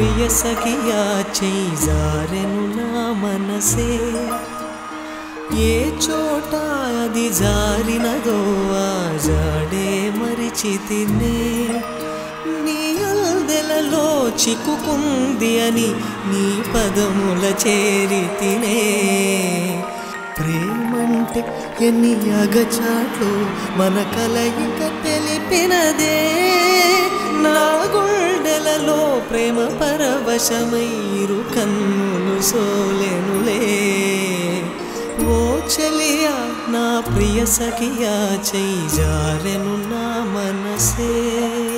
ప్రియ సఖియా చేజారెను నా మనసే ఏ చోట అది జారినదో ఆ జాడే మరిచితినే నీ అల్దెలలో చిక్కుకుంది అని నీ పదముల చేరి తినే ప్రేమంటే ఎన్ని అగచాట్లు మన కలయిక తెలిపినదే నా గుండెలలో ప్రేమ పరవశమైరు కన్నులు సోలెనులే ఓ చెలియా నా ప్రియ సఖియా చేజారెను నా మనసే